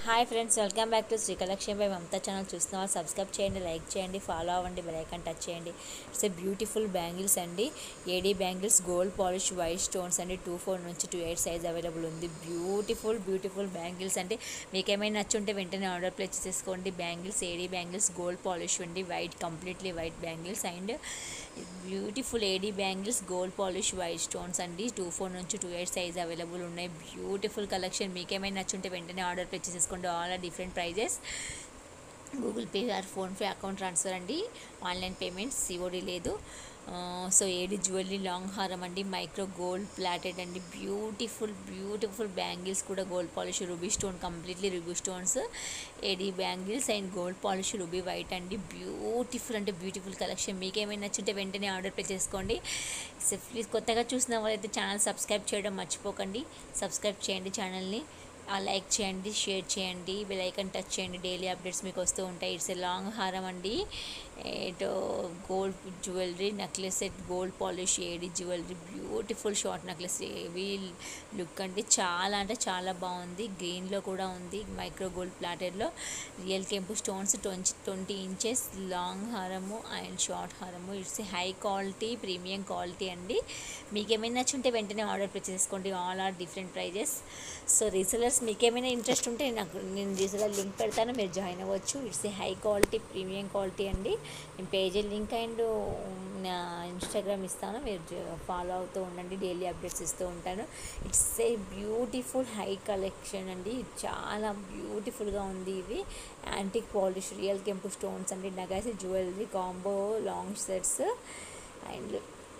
hi friends welcome back to Sri collection by Mamata channel చూస్తున్న వాళ్ళు subscribe చేయండి లైక్ చేయండి ఫాలో అవ్వండి బెల్ ఐకాన్ టచ్ చేయండి ఇట్స్ ఏ బ్యూటిఫుల్ బ్యాంగిల్స్ అండి AD bangles gold polish white stones అండి టూ ఫోర్ నుంచి టూ ఎయిట్ సైజ్ అవైలబుల్ ఉంది బ్యూటిఫుల్ బ్యూటిఫుల్ బ్యాంగిల్స్ అంటే మీకు ఏమైనా నచ్చుంటే వెంటనే ఆర్డర్ ప్లేస్ చేసుకోండి bangles AD bangles gold polish అండి white completely white bangles and beautiful AD bangles gold polish white stones అండి టూ ఫోర్ నుంచి టూ ఎయిట్ సైజ్ అవైలబుల్ ఉన్నాయి బ్యూటిఫుల్ కలెక్షన్ మీకు ఏమైనా నచ్చుంటే వెంటనే ఆర్డర్ ప్లేస్ చేసుకోండి all are different prices Google Pay or PhonePe account transfer అండి online payments COD లేదు సో ఏడి జ్యువెలరీ లాంగ్ హారం అండి మైక్రో గోల్డ్ ప్లాటెడ్ అండి బ్యూటిఫుల్ బ్యూటిఫుల్ బ్యాంగిల్స్ కూడా gold polish ruby stone completely ruby stones AD bangles and gold polish ruby white అండి beautiful అంటే beautiful collection మీకు ఏమైనా నచ్చుంటే వెంటనే ఆర్డర్ ప్లేస్ చేసుకోండి సో ప్లీజ్ కొత్తగా చూసిన వాళ్ళైతే ఛానల్ సబ్స్క్రైబ్ చేయడం మర్చిపోకండి సబ్స్క్రైబ్ చేయండి ఛానల్ని లైక్ చేయండి షేర్ చేయండి బెల్ ఐకన్ టచ్ చేయండి డైలీ అప్డేట్స్ మీకు వస్తూ ఉంటాయి ఇట్స్ ఏ లాంగ్ హారం అండి ఏటో gold jewellery necklace set gold polish AD jewellery beautiful short necklace heavy look అండి చాలా అంటే చాలా బాగుంది గ్రీన్లో కూడా ఉంది మైక్రో గోల్డ్ ప్లాటెడ్లో రియల్ కెంపు stones twenty twenty inches long హారము అండ్ షార్ట్ హారము it's high quality premium quality అండి మీకు ఏమైనా నచ్చుంటే వెంటనే ఆర్డర్ ప్లేస్ చేసుకోండి all are different prices so resellers మీకు ఏమైనా ఇంట్రెస్ట్ ఉంటే నాకు నేను రీసెలర్ లింక్ పెడతాను మీరు జాయిన్ అవ్వచ్చు it's a high quality premium quality అండి నేను పేజీ లింక్ అండ్ నా ఇన్స్టాగ్రామ్ ఇస్తాను మీరు ఫాలో అవుతూ ఉండండి డైలీ అప్డేట్స్ ఇస్తూ ఉంటాను it's a beautiful high collection అండి చాలా బ్యూటిఫుల్గా ఉంది ఇది యాంటిక్ పాలిష్ రియల్ కెంపు స్టోన్స్ అండి నగాసి jewellery combo long sets and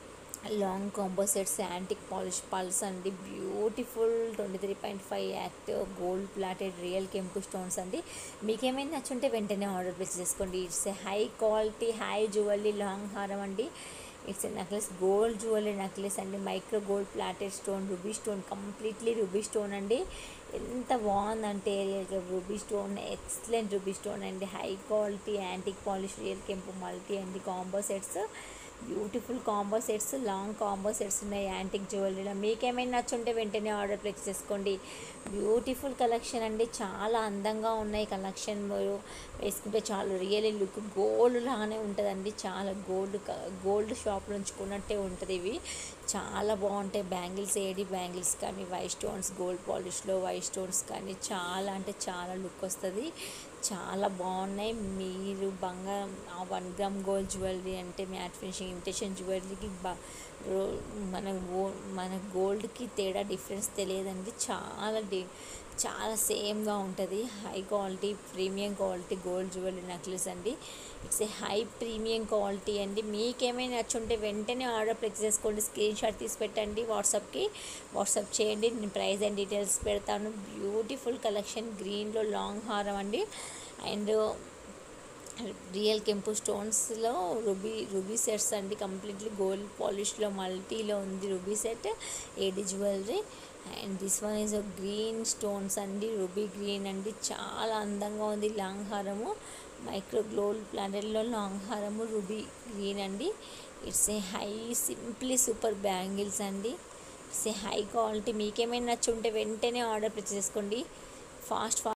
long combo sets antique polish పల్స్ అండి beautiful twenty three point five active gold plated real కెంపు స్టోన్స్ అండి మీకు ఏమైనా నచ్చుంటే వెంటనే ఆర్డర్ ప్లేస్ చేసుకోండి it's a high quality high jewellery long హారం అండి it's a necklace gold jewellery necklace అండి micro gold plated stone ruby stone completely ruby stone అండి ఎంత బాగుందంటే ruby stone excellent ruby stone అండి high quality antique polish real కెంపు multi అండి combo sets beautiful combo sets long combo sets ఉన్నాయి antique జ్యువెలరీలో మీకేమైనా నచ్చుంటే వెంటనే ఆర్డర్ ప్లేస్ చేసుకోండి బ్యూటిఫుల్ కలెక్షన్ అండి చాలా అందంగా ఉన్నాయి కలెక్షన్ మీరు వేసుకుంటే చాలా రియల్లీ లుక్ గోల్డ్ లాగానే ఉంటుందండి చాలా గోల్డ్ గోల్డ్ షాప్ నుంచి కొన్నట్టే ఉంటుంది ఇవి చాలా బాగుంటాయి బ్యాంగిల్స్ ఏడి బ్యాంగిల్స్ కానీ వైట్ స్టోన్స్ గోల్డ్ పాలిష్లో వైట్ స్టోన్స్ కానీ చాలా అంటే చాలా లుక్ వస్తుంది చాలా బాగున్నాయి మీరు బంగారం వన్ గ్రామ్ గోల్డ్ జ్యువెలరీ అంటే మ్యాట్ ఫినిషింగ్ ఇమిటేషన్ జ్యువెలరీకి బ మన గో మన గోల్డ్కి తేడా డిఫరెన్స్ తెలియదండి చాలా డి చాలా సేమ్గా ఉంటుంది high quality premium quality gold jewellery necklace అండి it's a high premium quality అండి మీకేమైనా నచ్చుంటే వెంటనే ఆర్డర్ ప్లేస్ చేసుకోండి స్క్రీన్ షాట్ తీసి పెట్టండి వాట్సాప్కి వాట్సాప్ చేయండి నేను ప్రైస్ అండ్ డీటెయిల్స్ పెడతాను బ్యూటిఫుల్ కలెక్షన్ గ్రీన్లో లాంగ్ హారం అండి అండ్ రియల్ కెంపు స్టోన్స్లో రుబీ రుబీ సెట్స్ అండి కంప్లీట్లీ గోల్డ్ పాలిష్లో మల్టీలో ఉంది ruby set AD jewellery and this one is green stones అండి రుబీ గ్రీన్ అండి చాలా అందంగా ఉంది లాంగ్ హారము మైక్రో గ్లోల్ ప్లానెట్లో లాంగ్ హారము రుబీ గ్రీన్ అండి it's a high simply super bangles అండి ఇట్స్ ఏ హై క్వాలిటీ మీకేమైనా నచ్చుంటే వెంటనే ఆర్డర్ ప్లేస్ చేసుకోండి ఫాస్ట్ ఫాస్ట్